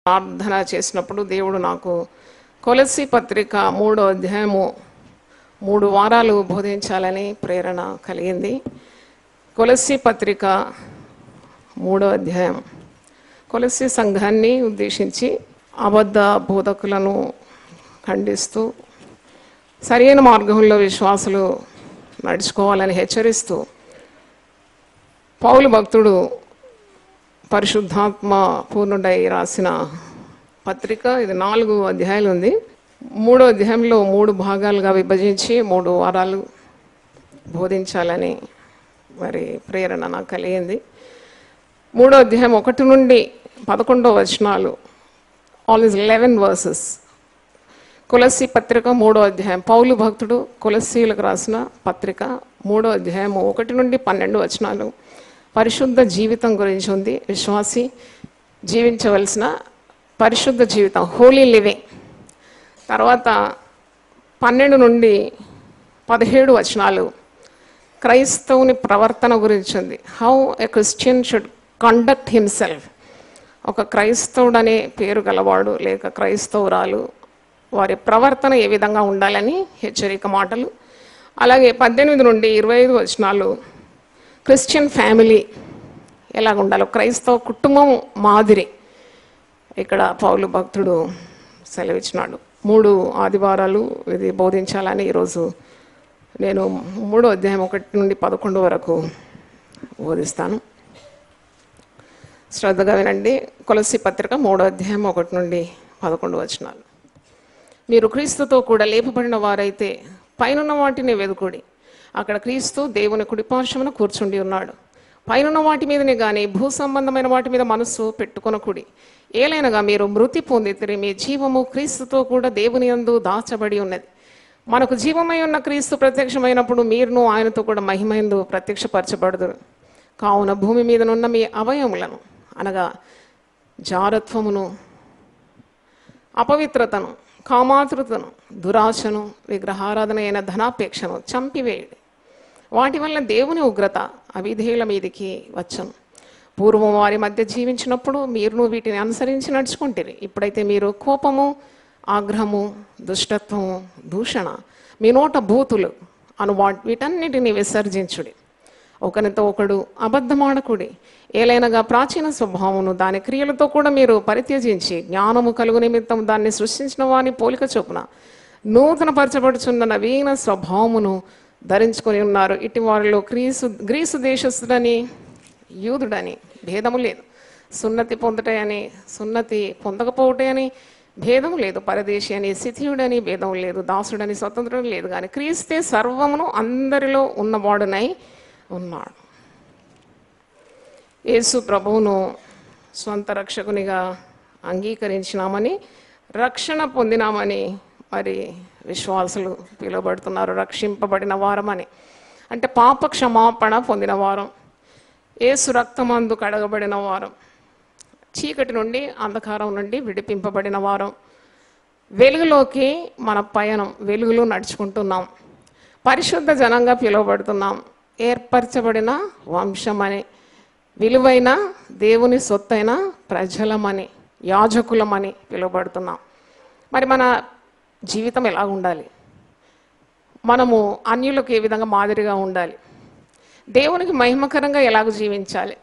ప్రార్థన చేసినప్పుడు దేవుడు నాకు కొలసి పత్రిక మూడో అధ్యాయము మూడు వారాలు బోధించాలని ప్రేరణ కలిగింది కొలసి పత్రిక మూడో అధ్యాయం కొలసి సంఘాన్ని ఉద్దేశించి అబద్ధ బోధకులను ఖండిస్తూ సరైన మార్గంలో విశ్వాసులు నడుచుకోవాలని హెచ్చరిస్తూ పౌలు భక్తుడు పరిశుద్ధాత్మ పూర్ణుడై రాసిన పత్రిక ఇది నాలుగు అధ్యాయాలు ఉంది మూడో అధ్యాయంలో మూడు భాగాలుగా విభజించి మూడు వారాలు బోధించాలని మరి ప్రేరణ నాకు కలిగింది మూడో అధ్యాయం ఒకటి నుండి పదకొండో వచనాలు ఆల్ ఇస్ లెవెన్ వర్సెస్ కులసి పత్రిక మూడో అధ్యాయం పౌలు భక్తుడు కులసీలకు రాసిన పత్రిక మూడో అధ్యాయం ఒకటి నుండి పన్నెండు వచనాలు పరిశుద్ధ జీవితం గురించి ఉంది విశ్వాసి జీవించవలసిన పరిశుద్ధ జీవితం హోలీ లివింగ్ తర్వాత పన్నెండు నుండి పదిహేడు వచనాలు క్రైస్తవుని ప్రవర్తన గురించి ఉంది how a Christian should conduct himself ఒక క్రైస్తవుడనే పేరు గలవాడు లేక క్రైస్తవురాలు వారి ప్రవర్తన ఏ విధంగా ఉండాలని హెచ్చరిక మాటలు అలాగే పద్దెనిమిది నుండి ఇరవై ఐదు వచనాలు క్రిస్టియన్ ఫ్యామిలీ ఎలాగ ఉండాలో క్రైస్తవ కుటుంబం మాదిరి ఇక్కడ పౌలు భక్తుడు సెలవిచ్చినాడు మూడు ఆదివారాలు ఇది బోధించాలని ఈరోజు నేను మూడో అధ్యాయం ఒకటి నుండి పదకొండు వరకు బోధిస్తాను శ్రద్ధగా వినండి కొలసి పత్రిక మూడో అధ్యాయం ఒకటి నుండి పదకొండు వచనాలు మీరు క్రీస్తుతో కూడా లేపబడిన వారైతే పైనున్న వాటిని వెదుకుడి అక్కడ క్రీస్తు దేవుని కుడిపార్శ్వమున కూర్చుండి ఉన్నాడు పైనున్న వాటి మీదనే గాని భూ సంబంధమైన వాటి మీద మనస్సు పెట్టుకొనకుడి ఏలైనగా మీరు మృతి పొందితిరి మీ జీవము క్రీస్తుతో కూడా దేవుని యందు దాచబడి ఉన్నది మనకు జీవమై ఉన్న క్రీస్తు ప్రత్యక్షమైనప్పుడు మీరును ఆయనతో కూడా మహిమైందు ప్రత్యక్షపరచబడదురు కావున భూమి మీదనున్న మీ అవయములను అనగా జారత్వమును అపవిత్రతను కామాతృతను దురాశను విగ్రహారాధన అయిన ధనాపేక్షను చంపివేయుడి వాటి వల్ల దేవుని ఉగ్రత అవిధేయుల మీదికి వచ్చను పూర్వం వారి మధ్య జీవించినప్పుడు మీరును వీటిని అనుసరించి నడుచుకుంటారు ఇప్పుడైతే మీరు కోపము ఆగ్రహము దుష్టత్వము దూషణ మీ నోట బూతులు అను వా వీటన్నిటిని విసర్జించుడి ఒకరితో ఒకడు అబద్ధమాడకుడి ఏలైనగా ప్రాచీన స్వభావమును దాని క్రియలతో కూడా మీరు పరిత్యజించి జ్ఞానము కలుగు నిమిత్తం దాన్ని సృష్టించిన వాని పోలిక చొప్పున నూతన పరచబడుచున్న నవీన స్వభావమును ధరించుకొని ఉన్నారు ఇటు వారిలో క్రీసు గ్రీసు దేశస్థుడని యూదుడని భేదము లేదు సున్నతి పొందుటే అని సున్నతి పొందకపోవటే అని భేదము లేదు పరదేశి అని శిథియుడని భేదం లేదు దాసుడని స్వతంత్రుడు లేదు కానీ క్రీస్తే సర్వమును అందరిలో ఉన్నవాడునై ఉన్నాడు యేసు ప్రభువును స్వంత రక్షకునిగా అంగీకరించినామని రక్షణ పొందినామని మరి విశ్వాసులు పిలువబడుతున్నారు రక్షింపబడిన వారమని అంటే పాప క్షమాపణ పొందిన వారం ఏసు రక్తమందు కడగబడిన వారం చీకటి నుండి అంధకారం నుండి విడిపింపబడిన వారం వెలుగులోకి మన పయనం వెలుగులో నడుచుకుంటున్నాం పరిశుద్ధ జనంగా పిలువబడుతున్నాం ఏర్పరచబడిన వంశమని విలువైన దేవుని సొత్తైన ప్రజలమని యాజకులమని పిలువబడుతున్నాం మరి మన జీవితం ఎలా ఉండాలి మనము అన్యులకు ఏ విధంగా మాదిరిగా ఉండాలి దేవునికి మహిమకరంగా ఎలాగ జీవించాలి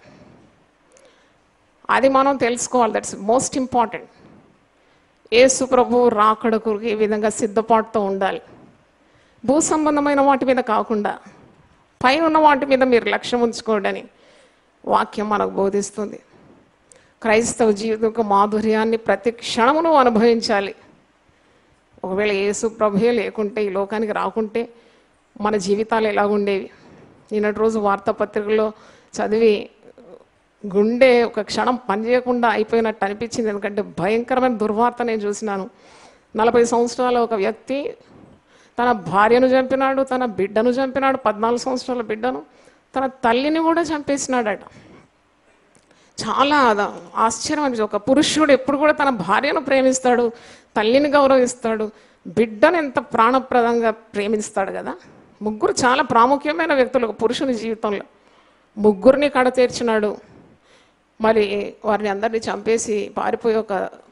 అది మనం తెలుసుకోవాలి దట్స్ మోస్ట్ ఇంపార్టెంట్ యేసు ప్రభు రాకడకు ఏ విధంగా సిద్ధపాటుతో ఉండాలి భూ సంబంధమైన వాటి మీద కాకుండా పైన ఉన్న వాటి మీద మీరు లక్ష్యం ఉంచుకోండి వాక్యం మనకు బోధిస్తుంది క్రైస్తవ జీవిత మాధుర్యాన్ని ప్రతి క్షణమును అనుభవించాలి ఒకవేళ యేసు ప్రభుయే లేకుంటే ఈ లోకానికి రాకుంటే మన జీవితాలు ఎలాగుండేవి నిన్నటి రోజు వార్తాపత్రికలో చదివి గుండె ఒక క్షణం పనిచేయకుండా అయిపోయినట్టు అనిపించింది ఎందుకంటే భయంకరమైన దుర్వార్త నేను చూసినాను నలభై సంవత్సరాల ఒక వ్యక్తి తన భార్యను చంపినాడు తన బిడ్డను చంపినాడు పద్నాలుగు సంవత్సరాల బిడ్డను తన తల్లిని కూడా చంపేసినాడట చాలా అద- ఆశ్చర్యం అనిపించింది ఒక పురుషుడు ఎప్పుడు కూడా తన భార్యను ప్రేమిస్తాడు తల్లిని గౌరవిస్తాడు బిడ్డను ఎంత ప్రాణప్రదంగా ప్రేమిస్తాడు కదా ముగ్గురు చాలా ప్రాముఖ్యమైన వ్యక్తులు ఒక పురుషుని జీవితంలో ముగ్గురిని కడ తీర్చినాడు మరి వారిని అందరినీ చంపేసి పారిపోయి ఒక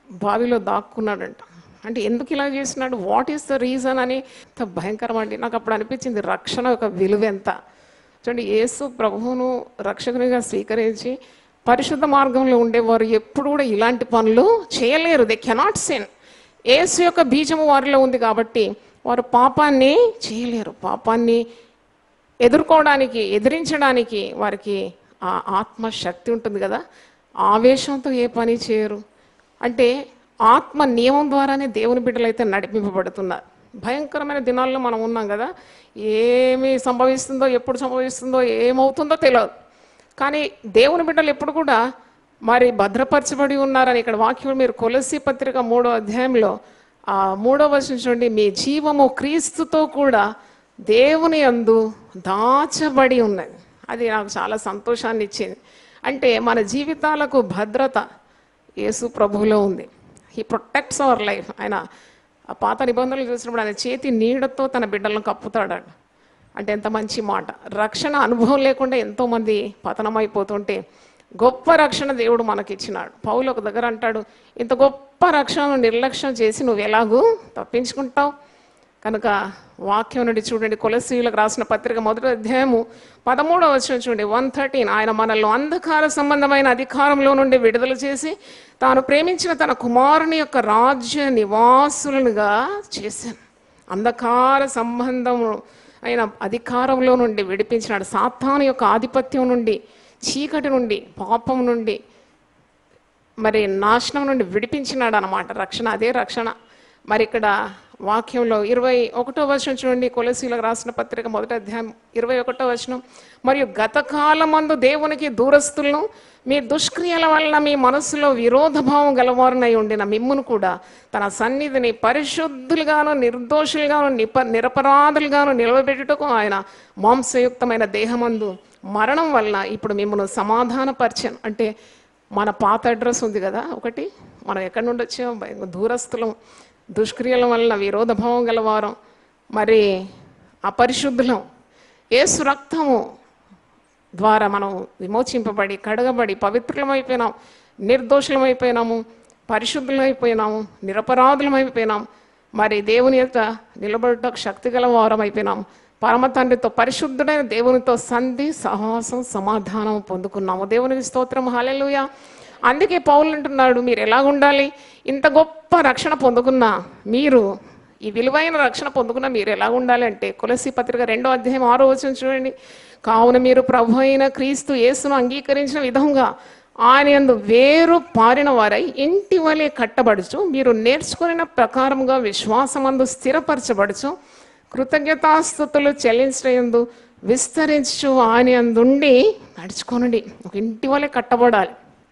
బావిలో దాక్కున్నాడంట అంటే ఎందుకు ఇలా చేసినాడు వాట్ ఈస్ ద రీజన్ అని అంత భయంకరం అండి నాకు అప్పుడు అనిపించింది రక్షణ యొక్క విలువ ఎంత చూడండి యేసు ప్రభువును రక్షకునిగా స్వీకరించి పరిశుద్ధ మార్గంలో ఉండేవారు ఎప్పుడు కూడా ఇలాంటి పనులు చేయలేరు దే కెనాట్ సెన్ యేసు యొక్క బీజము వారిలో ఉంది కాబట్టి వారు పాపాన్ని చేయలేరు పాపాన్ని ఎదుర్కోవడానికి ఎదిరించడానికి వారికి ఆ ఆత్మ శక్తి ఉంటుంది కదా ఆవేశంతో ఏ పని చేయరు అంటే ఆత్మ నియమం ద్వారానే దేవుని బిడ్డలైతే నడిపింపబడుతున్నారు భయంకరమైన దినాల్లో మనం ఉన్నాం కదా ఏమి సంభవిస్తుందో ఎప్పుడు సంభవిస్తుందో ఏమవుతుందో తెలియదు కానీ దేవుని బిడ్డలు ఎప్పుడు కూడా మరి భద్రపరచబడి ఉన్నారని ఇక్కడ వాక్యం మీరు కొలసి పత్రిక మూడో అధ్యాయంలో ఆ మూడో వచనం చూడండి మీ జీవము క్రీస్తుతో కూడా దేవుని యందు దాచబడి ఉన్నది అది నాకు చాలా సంతోషాన్ని ఇచ్చింది అంటే మన జీవితాలకు భద్రత యేసు ప్రభువులో ఉంది హీ ప్రొటెక్ట్స్ అవర్ లైఫ్ ఆయన ఆ పాత నిబంధనలు చూసినప్పుడు ఆయన చేతి నీడతో తన బిడ్డలను కప్పుతాడు అంటే ఎంత మంచి మాట రక్షణ అనుభవం లేకుండా ఎంతోమంది పతనమైపోతుంటే గొప్ప రక్షణ దేవుడు మనకిచ్చినాడు పౌలు ఒక దగ్గర అంటాడు ఇంత గొప్ప రక్షణను నిర్లక్ష్యం చేసి నువ్వు ఎలాగూ తప్పించుకుంటావు కనుక వాక్యం నుండి చూడండి కొలసీలకు రాసిన పత్రిక మొదటి అధ్యాయము పదమూడవ వచ్చిన చూడండి వన్ థర్టీన్ ఆయన మనల్ని అంధకార సంబంధమైన అధికారంలో నుండి విడుదల చేసి తాను ప్రేమించిన తన కుమారుని యొక్క రాజ్య నివాసులుగా చేశాను అంధకార సంబంధం అయిన అధికారంలో నుండి విడిపించినాడు సాతాను యొక్క ఆధిపత్యం నుండి చీకటి నుండి పాపం నుండి మరి నాశనం నుండి విడిపించినాడు అనమాట రక్షణ అదే రక్షణ మరి ఇక్కడ వాక్యంలో ఇరవై ఒకటో వచనం చూడండి కొలసీలకు రాసిన పత్రిక మొదటి అధ్యాయం ఇరవై ఒకటో వచనం మరియు గతకాలమందు దేవునికి దూరస్తులను మీ దుష్క్రియల వలన మీ మనస్సులో విరోధభావం గలవారునై ఉండిన మిమ్మును కూడా తన సన్నిధిని పరిశుద్ధులుగాను నిర్దోషులుగాను నిప నిరపరాధులుగాను నిలవబెట్టుటకు ఆయన మాంసయుక్తమైన దేహమందు మరణం వలన ఇప్పుడు మిమ్మల్ని సమాధానపరిచాను అంటే మన పాత అడ్రస్ ఉంది కదా ఒకటి మనం ఎక్కడి నుండి వచ్చాం భయ- దూరస్తులం దుష్క్రియల వలన విరోధభావం గలవారం మరి అపరిశుద్ధులం ఏసు రక్తము ద్వారా మనం విమోచింపబడి కడగబడి పవిత్రులమైపోయినాం నిర్దోషులమైపోయినాము పరిశుద్ధులమైపోయినాము నిరపరాధులమైపోయినాం మరి దేవుని యొక్క నిలబడటకు శక్తి గల వారం అయిపోయినాం పరమ తండ్రితో పరిశుద్ధుడైన దేవునితో సంధి సహవాసం సమాధానం పొందుకున్నాము దేవునికి స్తోత్రం హాలెలుయ అందుకే పౌలు అంటున్నాడు మీరు ఎలా ఉండాలి ఇంత గొప్ప రక్షణ పొందుకున్నా మీరు ఈ విలువైన రక్షణ పొందుకున్న మీరు ఎలా ఉండాలి అంటే కొలసి పత్రిక రెండో అధ్యాయం ఆరో వచ్చిన చూడండి కావున మీరు ప్రభు అయిన క్రీస్తు యేసును అంగీకరించిన విధంగా ఆయన యందు వేరు పారిన వారై ఇంటి వలె కట్టబడుచు మీరు నేర్చుకున్న ప్రకారముగా విశ్వాసమందు స్థిరపరచబడుచు కృతజ్ఞతాస్థుతులు చెల్లించడందు విస్తరించు ఆయన యందుండి నడుచుకోనండి ఒక ఇంటి వలె కట్టబడాలి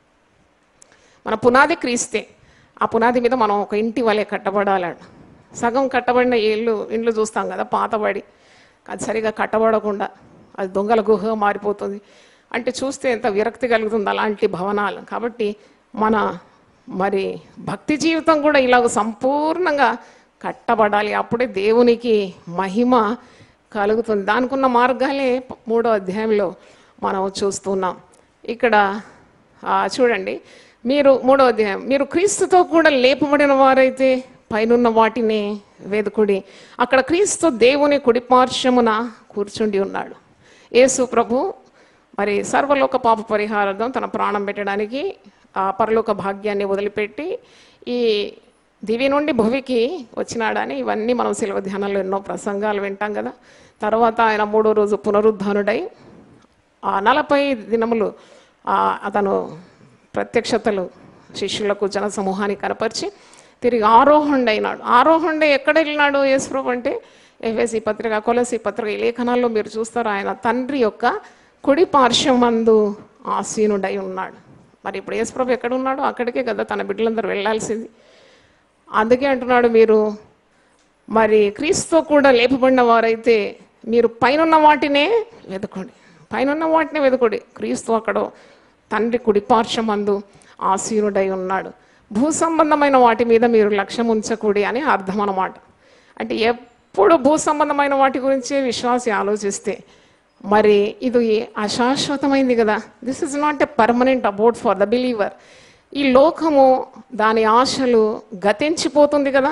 మన పునాది క్రీస్తే ఆ పునాది మీద మనం ఒక ఇంటి వలె కట్టబడాలంట సగం కట్టబడిన ఇల్లు ఇండ్లు చూస్తాం కదా పాతబడి అది సరిగా కట్టబడకుండా అది దొంగల గుహగా మారిపోతుంది అంటే చూస్తే ఎంత విరక్తి కలుగుతుంది అలాంటి భవనాలు కాబట్టి మన మరి భక్తి జీవితం కూడా ఇలాగ సంపూర్ణంగా కట్టబడాలి అప్పుడే దేవునికి మహిమ కలుగుతుంది దానికి ఉన్న మార్గాలే మూడో అధ్యాయంలో మనం చూస్తున్నాం ఇక్కడ ఆ, చూడండి మీరు మూడో అధ్యాయం మీరు క్రీస్తుతో కూడా లేపబడిన వారైతే పైనున్న వాటిని వెదుకుడి అక్కడ క్రీస్తు దేవుని కుడిపార్శ్వమున కూర్చుండి ఉన్నాడు యేసు ప్రభు మరి సర్వలోక పాప పరిహారార్థం తన ప్రాణం పెట్టడానికి ఆ పరలోక భాగ్యాన్ని వదిలిపెట్టి ఈ దివి నుండి భువికి వచ్చినాడని ఇవన్నీ మనం శిలవ ధ్యానంలో ఎన్నో ప్రసంగాలు వింటాం కదా తర్వాత ఆయన మూడో రోజు పునరుద్ధానుడై ఆ నలభై దినములు ఆ అతను ప్రత్యక్షతలు శిష్యులకు జన సమూహాన్ని కనపరిచి తిరిగి ఆరోహణుడు అయినాడు ఆరోహణుడు ఎక్కడ వెళ్ళినాడు యేసుప్రభు అంటే ఎఫ్ఎసి పత్రిక కొలసి పత్రిక ఈ లేఖనాల్లో మీరు చూస్తారు ఆయన తండ్రి యొక్క కుడి పార్శ్వమందు ఆసీనుడై ఉన్నాడు మరి ఇప్పుడు యేసుప్రభు ఎక్కడ ఉన్నాడు అక్కడికే కదా తన బిడ్డలందరూ వెళ్ళాల్సింది అందుకే అంటున్నాడు మీరు మరి క్రీస్తుతో కూడా లేపబడిన వారైతే మీరు పైనున్న వాటినే వెతుకోండి పైనున్న వాటినే వెతుకోండి క్రీస్తు అక్కడ తండ్రి కుడిపార్శ్వమందు ఆసీనుడై ఉన్నాడు భూ సంబంధమైన వాటి మీద మీరు లక్ష్యం ఉంచకూడి అని అర్థం అన్నమాట అంటే ఎప్పుడు భూ సంబంధమైన వాటి గురించే విశ్వాసి ఆలోచిస్తే మరి ఇది అశాశ్వతమైంది కదా this is not a permanent abode for the believer ఈ లోకము దాని ఆశలు గతించిపోతుంది కదా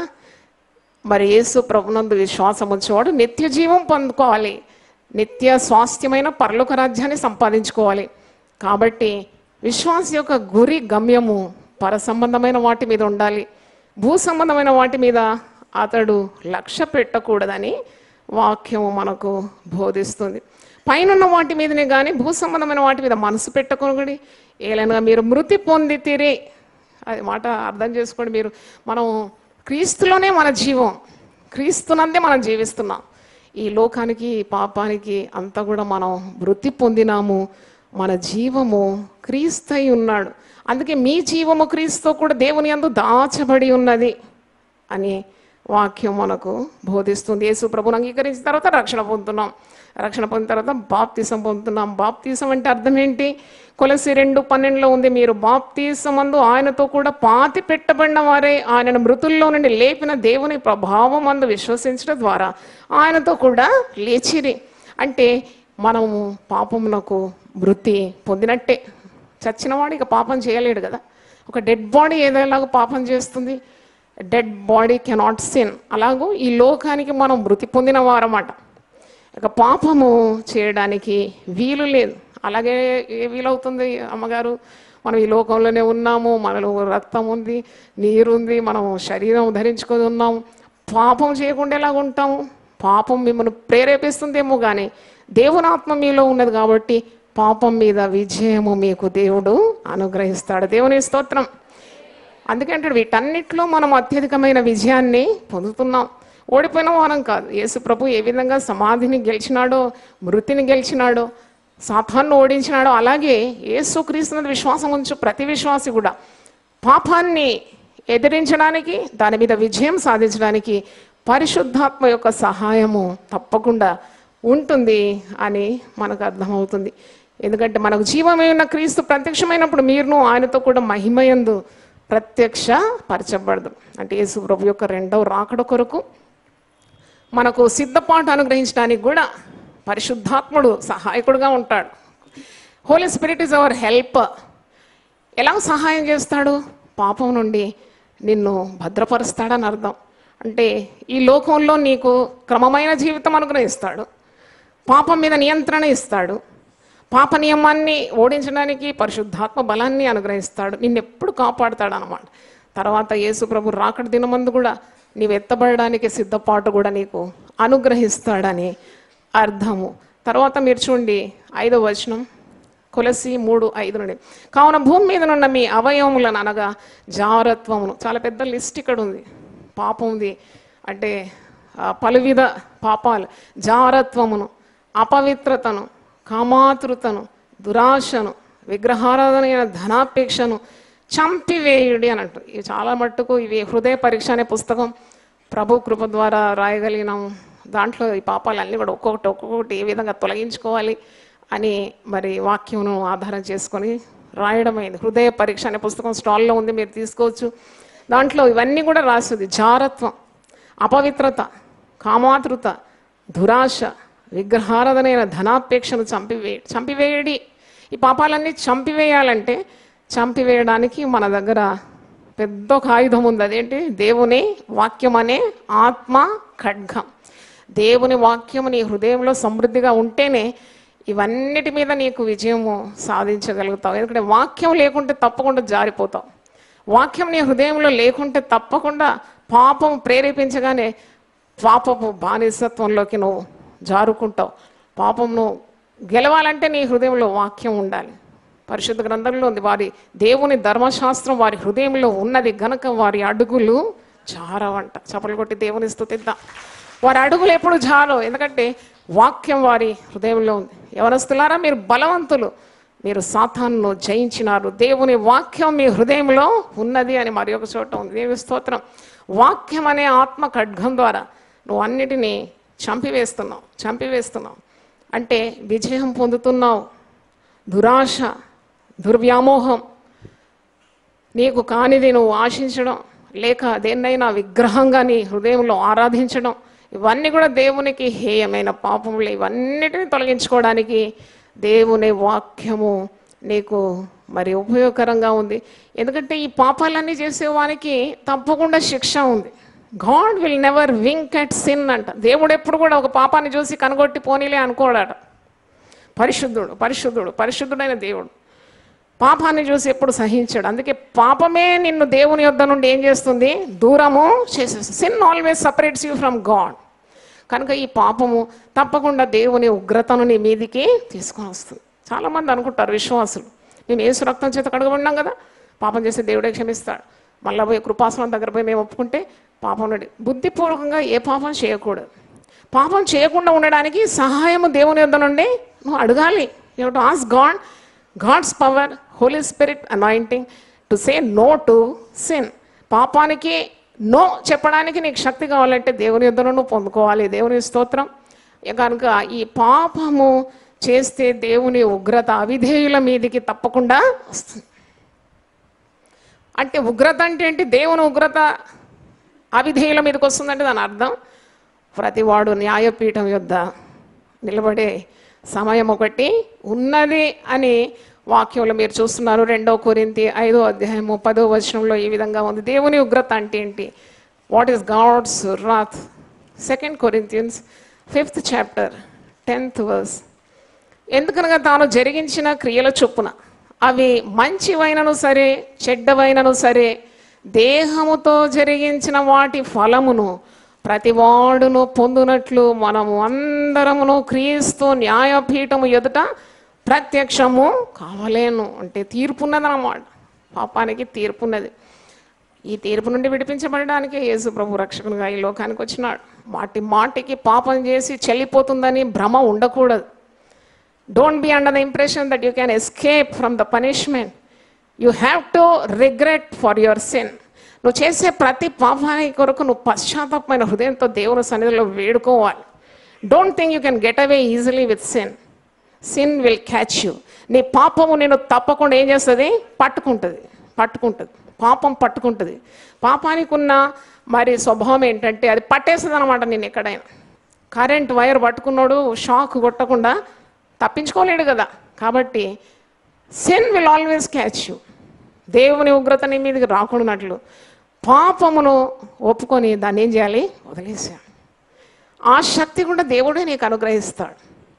మరి యేసు ప్రభునందు విశ్వాసం వచ్చేవాడు నిత్య జీవం పొందుకోవాలి నిత్య స్వాస్థ్యమైన పరలోక రాజ్యాన్ని సంపాదించుకోవాలి కాబట్టి విశ్వాస యొక్క గురి గమ్యము పర సంబంధమైన వాటి మీద ఉండాలి భూ సంబంధమైన వాటి మీద అతడు లక్ష్య పెట్టకూడదని వాక్యము మనకు బోధిస్తుంది పైనున్న వాటి మీదనే కానీ భూ సంబంధమైన వాటి మీద మనసు పెట్టకూడదు ఏలైనా మీరు మృతి పొందితిరే అది మాట అర్థం చేసుకోండి మీరు మనం క్రీస్తులోనే మన జీవం క్రీస్తునందే మనం జీవిస్తున్నాం ఈ లోకానికి ఈ పాపానికి అంతా కూడా మనం వృత్తి పొందినాము మన జీవము క్రీస్తై ఉన్నాడు అందుకే మీ జీవము క్రీస్తు కూడా దేవుని అందు దాచబడి ఉన్నది అని వాక్యం మనకు బోధిస్తుంది యేసు ప్రభుని అంగీకరించిన తర్వాత రక్షణ పొందుతున్నాం రక్షణ పొందిన తర్వాత బాప్తీసం పొందుతున్నాం బాప్తీసం అంటే అర్థం ఏంటి కొలసి రెండు పన్నెండులో ఉంది మీరు బాప్తీసం అందు ఆయనతో కూడా పాతి పెట్టబడిన వారే ఆయనను మృతుల్లో నుండి లేపిన దేవుని ప్రభావం అందు విశ్వసించడం ద్వారా ఆయనతో కూడా లేచిరి అంటే మనము పాపమునకు మృతి పొందినట్టే చచ్చినవాడు ఇక పాపం చేయలేడు కదా ఒక డెడ్ బాడీ ఏదైలాగా పాపం చేస్తుంది డెడ్ బాడీ కెనాట్ సిన్ అలాగూ ఈ లోకానికి మనం మృతి పొందిన వారమాట ఇక పాపము చేయడానికి వీలు లేదు అలాగే ఏ వీలవుతుంది అమ్మగారు మనం ఈ లోకంలోనే ఉన్నాము మనలో రక్తం ఉంది నీరు ఉంది మనం శరీరం ధరించుకొని ఉన్నాము పాపం చేయకుండా ఎలాగ ఉంటాము పాపం మిమ్మల్ని ప్రేరేపిస్తుందేమో కానీ దేవుని ఆత్మ మీలో ఉన్నది కాబట్టి పాపం మీద విజయము మీకు దేవుడు అనుగ్రహిస్తాడు దేవుని స్తోత్రం అందుకే అంటాడు వీటన్నిటిలో మనం అత్యధికమైన విజయాన్ని పొందుతున్నాం ఓడిపోయిన వారం కాదు యేసు ప్రభు ఏ విధంగా సమాధిని గెలిచినాడో మృతిని గెలిచినాడో సాతాన్ని ఓడించినాడో అలాగే యేసు క్రీస్తున్న విశ్వాసం ఉంచు ప్రతి విశ్వాసి కూడా పాపాన్ని ఎదిరించడానికి దాని మీద విజయం సాధించడానికి పరిశుద్ధాత్మ యొక్క సహాయము తప్పకుండా ఉంటుంది అని మనకు అర్థమవుతుంది ఎందుకంటే మనకు జీవమే ఉన్న క్రీస్తు ప్రత్యక్షమైనప్పుడు మీరును ఆయనతో కూడా మహిమయందు ప్రత్యక్ష పరచబడదు అంటే యేసు ప్రభు యొక్క రెండవ రాకడ కొరకు మనకు సిద్ధపాటు అనుగ్రహించడానికి కూడా పరిశుద్ధాత్ముడు సహాయకుడుగా ఉంటాడు Holy Spirit is our help ఎలా సహాయం చేస్తాడు పాపం నుండి నిన్ను భద్రపరుస్తాడని అర్థం అంటే ఈ లోకంలో నీకు క్రమమైన జీవితం అనుగ్రహిస్తాడు పాపం మీద నియంత్రణ ఇస్తాడు పాప నియమాన్ని ఓడించడానికి పరిశుద్ధాత్మ బలాన్ని అనుగ్రహిస్తాడు నిన్ను ఎప్పుడు కాపాడుతాడు అనమాట తర్వాత యేసు ప్రభు రాకడ దినమందు కూడా నీవు ఎత్తబడడానికి సిద్ధపాటు కూడా నీకు అనుగ్రహిస్తాడని అర్థము తర్వాత మీరు చూడండి ఐదో వచనం కొలసి మూడు ఐదు నుండి కావున భూమి మీద ఉన్న మీ అవయవములను అనగా జారత్వమును చాలా పెద్ద లిస్ట్ ఇక్కడ ఉంది పాపం ఉంది అంటే ఆ, పలువిధ పాపాలు జారత్వమును అపవిత్రతను కామాతృతను దురాశను విగ్రహారాధనైన ధనాపేక్షను చంపివేయుడి అని అంటారు ఇవి చాలా మట్టుకు ఇవి హృదయ పరీక్ష అనే పుస్తకం ప్రభు కృప ద్వారా రాయగలిగినాం దాంట్లో ఈ పాపాలన్నీ కూడా ఒక్కొక్కటి ఒక్కొక్కటి ఏ విధంగా తొలగించుకోవాలి అని మరి వాక్యమును ఆధారం చేసుకొని రాయడమైంది హృదయ పరీక్ష అనే పుస్తకం స్టాల్లో ఉంది మీరు తీసుకోవచ్చు దాంట్లో ఇవన్నీ కూడా రాసింది జారత్వం అపవిత్రత కామాతృత దురాశ విగ్రహారాధనైన ధనాపేక్షను చంపివే చంపివేయడి ఈ పాపాలన్నీ చంపివేయాలంటే చంపివేయడానికి మన దగ్గర పెద్ద ఒక ఆయుధం ఉంది అదేంటి దేవుని వాక్యం అనే ఆత్మ ఖడ్గం దేవుని వాక్యము నీ హృదయంలో సమృద్ధిగా ఉంటేనే ఇవన్నిటి మీద నీకు విజయము సాధించగలుగుతావు ఎందుకంటే వాక్యం లేకుంటే తప్పకుండా జారిపోతావు వాక్యం నీ హృదయంలో లేకుంటే తప్పకుండా పాపం ప్రేరేపించగానే పాపపు బానిసత్వంలోకి నువ్వు జారుకుంటావు పాపంను గెలవాలంటే నీ హృదయంలో వాక్యం ఉండాలి పరిశుద్ధ గ్రంథంలో ఉంది వారి దేవుని ధర్మశాస్త్రం వారి హృదయంలో ఉన్నది గనక వారి అడుగులు జారవంట చపలు కొట్టి దేవుని స్థుతిద్దాం వారి అడుగులు ఎప్పుడు జారో ఎందుకంటే వాక్యం వారి హృదయంలో ఉంది ఎవరస్తులారా మీరు బలవంతులు మీరు సాతాన్ను జయించినారు దేవుని వాక్యం మీ హృదయంలో ఉన్నది అని మరి ఒక చోట ఉంది దేవుని స్తోత్రం వాక్యం అనే ఆత్మ ఖడ్గం ద్వారా నువ్వు అన్నిటినీ చంపివేస్తున్నావు చంపివేస్తున్నావు అంటే విజయం పొందుతున్నావు దురాశ దుర్వ్యామోహం నీకు కానిది నువ్వు ఆశించడం లేక దేన్నైనా విగ్రహంగా నీ హృదయంలో ఆరాధించడం ఇవన్నీ కూడా దేవునికి హేయమైన పాపములు ఇవన్నిటిని తొలగించుకోవడానికి దేవుని వాక్యము నీకు మరి ఉపయోగకరంగా ఉంది ఎందుకంటే ఈ పాపాలన్నీ చేసేవానికి తప్పకుండా శిక్ష ఉంది God will never wink at sin అంట దేవుడు ఎప్పుడు కూడా ఒక పాపాన్ని చూసి కనగొట్టి పోనీలే అనుకోడాట పరిశుద్ధుడు పరిశుద్ధుడు పరిశుద్ధుడైన దేవుడు పాపాన్ని చూసి ఎప్పుడు సహించాడు అందుకే పాపమే నిన్ను దేవుని యొద్ద నుండి ఏం చేస్తుంది దూరము చేసేస్తుంది sin always separates you from God కనుక ఈ పాపము తప్పకుండా దేవుని ఉగ్రతను నీ మీదికి తీసుకొని వస్తుంది చాలామంది అనుకుంటారు విశ్వాసులు మేము ఏసు రక్తం చేత కడగబడినాం కదా పాపం చేస్తే దేవుడే క్షమిస్తాడు మళ్ళీ పోయి కృపాసనం దగ్గర పోయి మేము ఒప్పుకుంటే పాపం నుండి బుద్ధిపూర్వకంగా ఏ పాపం చేయకూడదు పాపం చేయకుండా ఉండడానికి సహాయము దేవుని యొద్ద నుండి నువ్వు అడగాలి you to ask God God's power Holy Spirit anointing to say no to sin పాపానికి నో చెప్పడానికి నీకు శక్తి కావాలంటే దేవుని యొద్ద నువ్వు పొందుకోవాలి దేవుని స్తోత్రం ఇక కనుక ఈ పాపము చేస్తే దేవుని ఉగ్రత అవిధేయుల మీదికి తప్పకుండా వస్తుంది అంటే ఉగ్రత అంటే ఏంటి దేవుని ఉగ్రత అవిధేయుల మీదకి వస్తుందంటే దాని అర్థం ప్రతివాడు న్యాయపీఠం యొద్ద నిలబడే సమయం ఒకటి ఉన్నది అని వాక్యంలో మీరు చూస్తున్నారు రెండో కొరింతి ఐదో అధ్యాయము పదో వచనంలో ఈ విధంగా ఉంది దేవుని ఉగ్రత అంటే ఏంటి what is God's wrath second Corinthians fifth chapter tenth verse ఎందుకనగా తాను జరిగించిన క్రియల చొప్పున అవి మంచివైనను సరే చెడ్డవైనను సరే దేహముతో జరిగించిన వాటి ఫలమును ప్రతివాడును పొందునట్లు మనము అందరమును క్రీస్తు న్యాయపీఠము ఎదుట ప్రత్యక్షము కావలేను అంటే తీర్పున్నదన్నమాట పాపానికి తీర్పున్నది ఈ తీర్పు నుండి విడిపించబడడానికి యేసు ప్రభు రక్షకునిగా ఈ లోకానికి వచ్చినాడు మాటి మాటికి పాపం చేసి చెల్లిపోతుందని భ్రమ ఉండకూడదు don't be under the impression that you can escape from the punishment you have to regret for your sin నువ్వు చేసే ప్రతి పాపానికి కొరకు నువ్వు పశ్చాత్తాపమైన హృదయంతో దేవుని సన్నిధిలో వేడుకోవాలి don't think you can get away easily with sin sin will catch you నీ పాపము నేను తప్పకుండా ఏం చేస్తుంది పట్టుకుంటుంది పట్టుకుంటుంది పాపం పట్టుకుంటుంది పాపానికి ఉన్న మరి స్వభావం ఏంటంటే అది పట్టేస్తుంది అనమాట నేను ఎక్కడైనా కరెంట్ వైర్ పట్టుకున్నాడు షాక్ కొట్టకుండా తప్పించుకోలేడు కదా కాబట్టి sin will always catch you దేవుని ఉగ్రత నీ మీదకి రాకుండాట్లు పాపమును ఒప్పుకొని దాన్ని ఏం చేయాలి వదిలేసాడు ఆ శక్తి కూడా దేవుడే నీకు అనుగ్రహిస్తాడు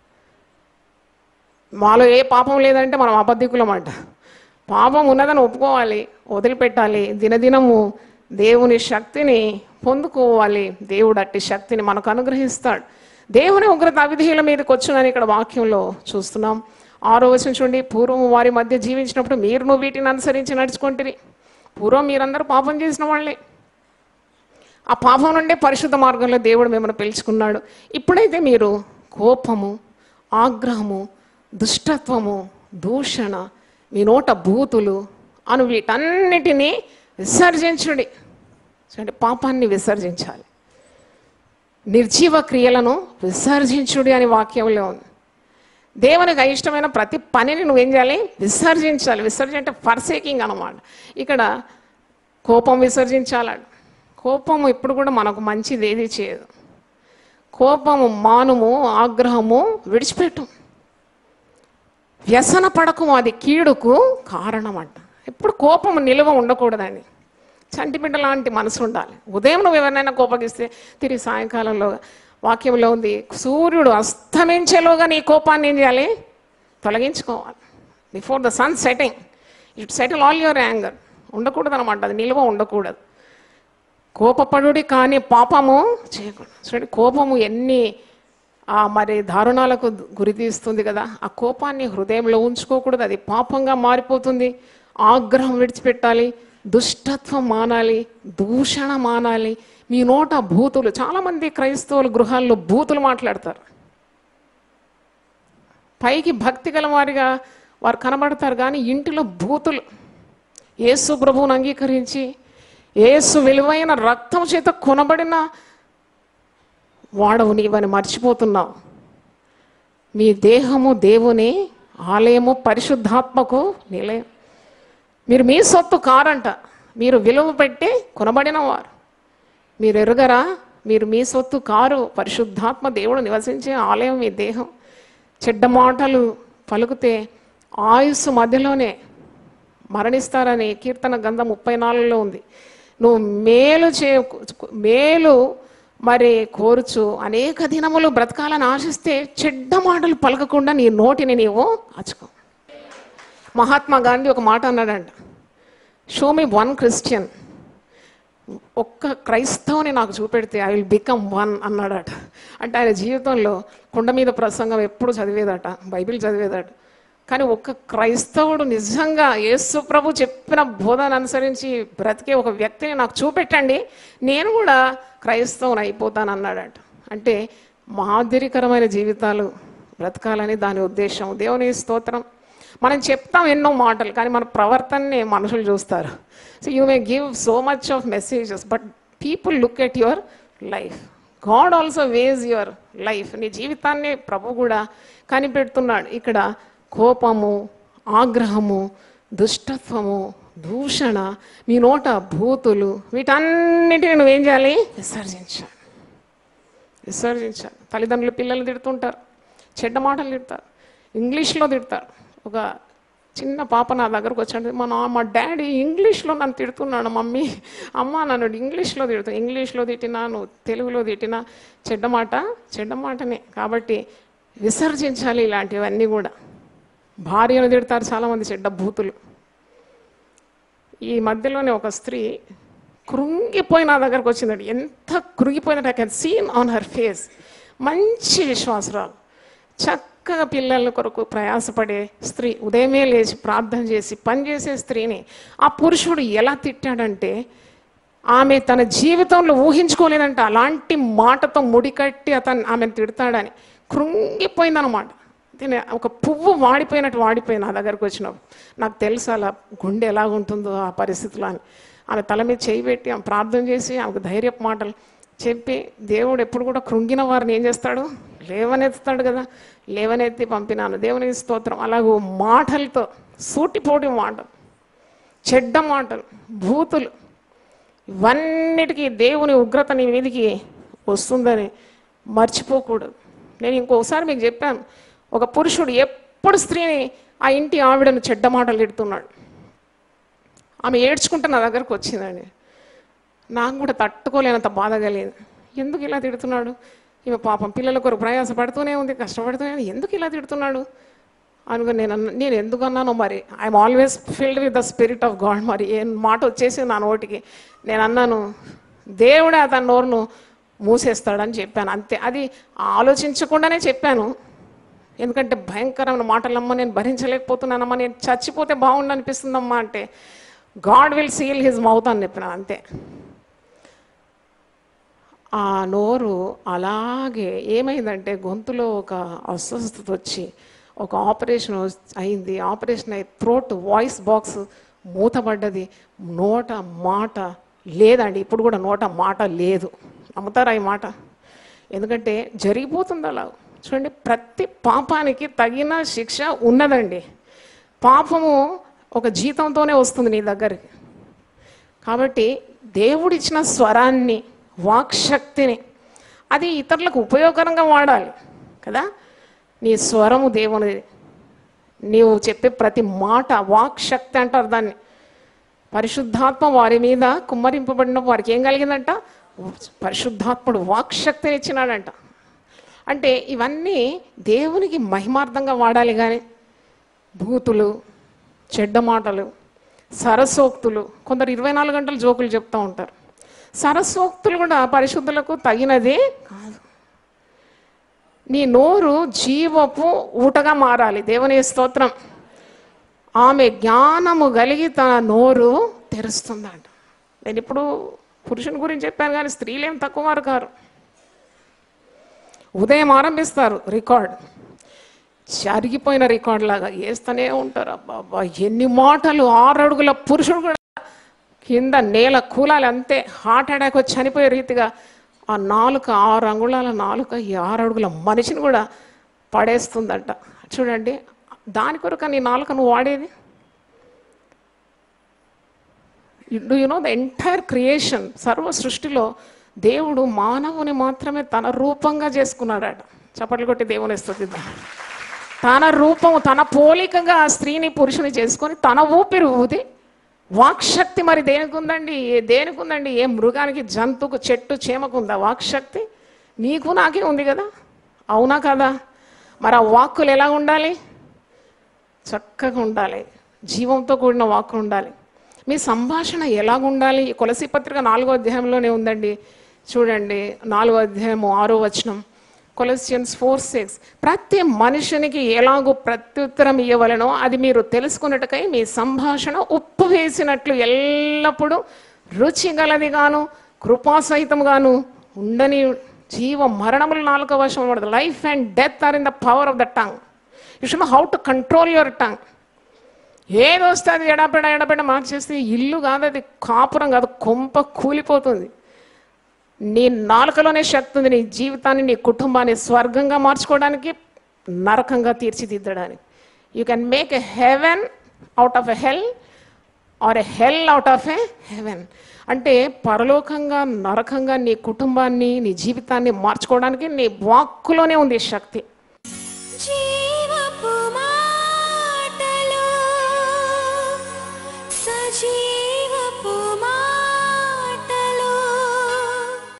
మాలో ఏ పాపం లేదంటే మనం అబద్ధికులం అంట పాపం ఉన్నదని ఒప్పుకోవాలి వదిలిపెట్టాలి దినదినము దేవుని శక్తిని పొందుకోవాలి దేవుడు అట్టి శక్తిని మనకు అనుగ్రహిస్తాడు దేవుని ఉగ్రత అవిధేయుల మీదకి వచ్చునని ఇక్కడ వాక్యంలో చూస్తున్నాం ఆరో వచనం చూడండి పూర్వం వారి మధ్య జీవించినప్పుడు మీరును వీటిని అనుసరించి నడుచుకుంటుంది పూర్వం మీరందరూ పాపం చేసిన వాళ్ళే ఆ పాపం నుండే పరిశుద్ధ మార్గంలో దేవుడు మిమ్మల్ని పిలుచుకున్నాడు ఇప్పుడైతే మీరు కోపము ఆగ్రహము దుష్టత్వము దూషణ మీ నోట బూతులు అను వీటన్నిటినీ విసర్జించుడి అంటే పాపాన్ని విసర్జించాలి నిర్జీవ క్రియలను విసర్జించుడి అని వాక్యంలో ఉంది దేవునికి అయిష్టమైన ప్రతి పనిని నువ్వేం చేయాలి విసర్జించాలి విసర్జన అంటే ఫర్సేకింగ్ అనమాట ఇక్కడ కోపం విసర్జించాలి కోపము ఇప్పుడు కూడా మనకు మంచిది ఏది చేయదు కోపము మానుము ఆగ్రహము విడిచిపెట్టు వ్యసన పడకము అది కీడుకు కారణం అంట ఎప్పుడు కోపము నిలువ ఉండకూడదండి చంటిబిడ్డ లాంటి మనసు ఉండాలి ఉదయం నువ్వు ఎవరినైనా కోపగిస్తే తిరిగి సాయంకాలంలో వాక్యంలో ఉంది సూర్యుడు అస్తమించేలోగా నీ కోపాన్ని ఏం చేయాలి తొలగించుకోవాలి before the sun setting it settle all your anger ఉండకూడదు అనమాట అది నిల్వ ఉండకూడదు కోపపడుడి కానీ పాపము చేయకూడదు చూడండి కోపము ఎన్ని ఆ, మరి దారుణాలకు గురి తీస్తుంది కదా ఆ కోపాన్ని హృదయంలో ఉంచుకోకూడదు అది పాపంగా మారిపోతుంది ఆగ్రహం విడిచిపెట్టాలి దుష్టత్వం మానాలి దూషణ మానాలి మీ నోట భూతులు చాలామంది క్రైస్తవులు గృహాల్లో బూతులు మాట్లాడతారు పైకి భక్తి గల వారిగా వారు కనబడతారు కానీ ఇంటిలో బూతులు యేసు ప్రభువును అంగీకరించి యేసు విలువైన రక్తం చేత కొనబడిన వాడవు నీవని మర్చిపోతున్నావు మీ దేహము దేవుని ఆలయము పరిశుద్ధాత్మకు నిలయం మీరు మీ సొత్తు కారంట మీరు విలువ పెట్టి కొనబడిన వారు మీరు ఎరుగరా మీరు మీ సొత్తు కారు పరిశుద్ధాత్మ దేవుడు నివసించే ఆలయం మీ దేహం చెడ్డ మాటలు పలుకుతే ఆయుస్సు మధ్యలోనే మరణిస్తారని కీర్తన గంధం ముప్పై నాలుగులో ఉంది నువ్వు మేలు చే మేలు మరి కోరుచు అనేక దినములు బ్రతకాలని ఆశిస్తే చెడ్డ మాటలు పలకకుండా నీ నోటిని నీవు అచుకో మహాత్మా గాంధీ ఒక మాట అన్నాడంట షో మీ వన్ క్రిస్టియన్ ఒక్క క్రైస్తవుని నాకు చూపెడితే ఐ విల్ బికమ్ వన్ అన్నాడట అంటే ఆయన జీవితంలో కొండ మీద ప్రసంగం ఎప్పుడు చదివేదట బైబిల్ చదివేదట కానీ ఒక్క క్రైస్తవుడు నిజంగా యేసు ప్రభు చెప్పిన బోధన అనుసరించి బ్రతికే ఒక వ్యక్తిని నాకు చూపెట్టండి నేను కూడా క్రైస్తవుని అయిపోతాను అన్నాడట అంటే మాదిరికరమైన జీవితాలు బ్రతకాలని దాని ఉద్దేశం దేవుని స్తోత్రం మనం చెప్తాం ఎన్నో మాటలు కానీ మన ప్రవర్తనని మనుషులు చూస్తారు so you may give so much of messages but people look at your life God also weighs your life నీ జీవితాన్ని ప్రభు కూడా కనిపెడుతున్నాడు ఇక్కడ కోపము ఆగ్రహము దుష్టత్వము దూషణ మీ నోట భూతులు వీటన్నిటిని నువ్వేం చేయాలి విసర్జించాలి విసర్జించాలి తల్లిదండ్రులు పిల్లలు తిడుతుంటారు చెడ్డ మాటలు తిడతారు ఇంగ్లీష్లో తిడతారు ఒక చిన్న పాప నా దగ్గరకు వచ్చాడు మా నా మా డాడీ ఇంగ్లీష్లో నన్ను తిడుతున్నాడు మమ్మీ అమ్మ నన్ను ఇంగ్లీష్లో తిడుతున్నా ఇంగ్లీష్లో తిట్టినా నువ్వు తెలుగులో తిట్టినా చెడ్డ మాట చెడ్డ మాటనే కాబట్టి విసర్జించాలి ఇలాంటివన్నీ కూడా భార్యను తిడతారు చాలామంది చెడ్డ భూతులు ఈ మధ్యలోనే ఒక స్త్రీ కృంగిపోయి నా దగ్గరకు వచ్చిందండి ఎంత కృంగిపోయినట్టు I can seen on her face మంచి విశ్వాసరాలు చక్కగా పిల్లల కొరకు ప్రయాసపడే స్త్రీ ఉదయమే లేచి ప్రార్థన చేసి పనిచేసే స్త్రీని ఆ పురుషుడు ఎలా తిట్టాడంటే ఆమె తన జీవితంలో ఊహించుకోలేదంట అలాంటి మాటతో ముడికట్టి అతను ఆమెను తిడతాడని కృంగిపోయిందనమాట నేను ఒక పువ్వు వాడిపోయినట్టు వాడిపోయి నా దగ్గరకు వచ్చినప్పుడు నాకు తెలుసు అలా గుండె ఎలా ఉంటుందో ఆ పరిస్థితిలో అని ఆమె తల మీద చేయి పెట్టి ఆమె ప్రార్థన చేసి ఆమెకు ధైర్యపు మాటలు చెప్పి దేవుడు ఎప్పుడు కూడా కృంగిన వారిని ఏం చేస్తాడు లేవనెత్తుతాడు కదా లేవనెత్తి పంపినాను దేవుని స్తోత్రం అలాగూ మాటలతో సూటిపోటి మాటలు చెడ్డ మాటలు భూతులు ఇవన్నిటికీ దేవుని ఉగ్రత నీ మీదికి వస్తుందని మర్చిపోకూడదు నేను ఇంకోసారి మీకు చెప్పాను ఒక పురుషుడు ఎప్పుడు స్త్రీని ఆ ఇంటి ఆవిడను చెడ్డ మాటలు తిడుతున్నాడు ఆమె ఏడ్చుకుంటే నా దగ్గరకు వచ్చిందండి నాకు కూడా తట్టుకోలేనంత బాధ కలిగింది ఎందుకు ఇలా తిడుతున్నాడు ఈమె పాపం పిల్లల కొరకు ప్రయాస పడుతూనే ఉంది కష్టపడుతూనే ఉంది ఎందుకు ఇలా తిడుతున్నాడు అనుకుని నేను అన్న నేను ఎందుకు అన్నానో మరి I'm always filled with the spirit of God మరి ఏం మాట వచ్చేసి నా నోటికి నేను అన్నాను దేవుడే అతని నోరును మూసేస్తాడని చెప్పాను అంతే అది ఆలోచించకుండానే చెప్పాను ఎందుకంటే భయంకరమైన మాటలమ్మ నేను భరించలేకపోతున్నానమ్మా నేను చచ్చిపోతే బాగుండు అనిపిస్తుందమ్మా అంటే God will seal his mouth అని చెప్పినాను అంతే ఆ నోరు అలాగే ఏమైందంటే గొంతులో ఒక అస్వస్థత వచ్చి ఒక ఆపరేషన్ అయింది ఆపరేషన్ అయి థ్రోట్ వాయిస్ బాక్స్ మూతపడ్డది నోట మాట లేదండి ఇప్పుడు కూడా నోట మాట లేదు నమ్ముతారా ఈ మాట ఎందుకంటే జరిగిపోతుంది అలా చూడండి ప్రతి పాపానికి తగిన శిక్ష ఉన్నదండి పాపము ఒక జీతంతోనే వస్తుంది నీ దగ్గరికి కాబట్టి దేవుడిచ్చిన స్వరాన్ని వాక్శక్తిని అది ఇతరులకు ఉపయోగకరంగా వాడాలి కదా నీ స్వరము దేవునిది నీవు చెప్పే ప్రతి మాట వాక్శక్తి అంటారు దాన్ని పరిశుద్ధాత్మ వారి మీద కుమ్మరింపబడిన వారికి ఏం కలిగిందంట పరిశుద్ధాత్ముడు వాక్శక్తిని ఇచ్చినాడంట అంటే ఇవన్నీ దేవునికి మహిమార్థంగా వాడాలి కానీ భూతులు చెడ్డ మాటలు సరసోక్తులు కొందరు ఇరవై నాలుగు గంటలు జోకులు చెప్తూ ఉంటారు సరసోక్తులు కూడా పరిశుద్ధులకు తగినది కాదు నీ నోరు జీవపు ఊటగా మారాలి దేవుని స్తోత్రం ఆమె జ్ఞానము కలిగి తన నోరు తెరుస్తుందంట నేను ఇప్పుడు పురుషుని గురించి చెప్పాను కానీ స్త్రీలు ఏం తక్కువ వారు కారు ఉదయం ఆరంభిస్తారు రికార్డ్ జరిగిపోయిన రికార్డ్ లాగా వేస్తూనే ఉంటారు అబ్బా అబ్బా ఎన్ని మాటలు ఆరు అడుగుల పురుషుడు కూడా కింద నేల కూలాలి అంతే హార్ట్ అటాక్ వచ్చి చనిపోయే రీతిగా ఆ నాలుక ఆరు అంగుళాల నాలుక ఈ ఆరు అడుగుల మనిషిని కూడా పడేస్తుందంట చూడండి దాని కొరకు నీ నాలుక నువ్వు వాడేది do you know the entire creation సర్వ సృష్టిలో దేవుడు మానవుని మాత్రమే తన రూపంగా చేసుకున్నాడట చప్పట్లు కొట్టి దేవుని స్థుతిద్దాం తన రూపము తన పోలికగా ఆ స్త్రీని పురుషుని చేసుకొని తన ఊపిరి ఊది వాక్శక్తి మరి దేనికి ఉందండి ఏ దేనికి ఉందండి ఏ మృగానికి జంతువుకు చెట్టు చేమకు ఉందా వాక్శక్తి నీకు నాకే ఉంది కదా అవునా కదా మరి ఆ వాక్కులు ఎలా ఉండాలి చక్కగా ఉండాలి జీవంతో కూడిన వాక్కు ఉండాలి మీ సంభాషణ ఎలాగ ఉండాలి ఈ కొలసి పత్రిక నాలుగో అధ్యాయంలోనే ఉందండి చూడండి నాలుగో అధ్యాయము ఆరో వచనం కొలసియన్స్ ఫోర్ సిక్స్ ప్రతి మనుషునికి ఎలాగో ప్రత్యుత్తరం ఇవ్వవలనో అది మీరు తెలుసుకున్నట్టుకై మీ సంభాషణ ఉప్పు వేసినట్లు ఎల్లప్పుడూ రుచి గలదిగాను కృపాసహితంగాను ఉండని జీవ మరణముల నాలుక వశం పడదు life and death are in the power of the tongue you should how to control your tongue ఏది వస్తే అది ఎడపెడ ఎడపెడ మార్చేస్తే ఇల్లు కాదు అది కాపురం కాదు కొంప కూలిపోతుంది నీ నాలుకలోనే శక్తి ఉంది నీ జీవితాన్ని నీ కుటుంబాన్ని స్వర్గంగా మార్చుకోవడానికి నరకంగా తీర్చిదిద్దడానికి you can make a heaven out of a hell or a hell out of a heaven అంటే పరలోకంగా నరకంగా నీ కుటుంబాన్ని నీ జీవితాన్ని మార్చుకోవడానికి నీ వాక్కులోనే ఉంది ఈ శక్తి జీవపు మాటలు సజీవ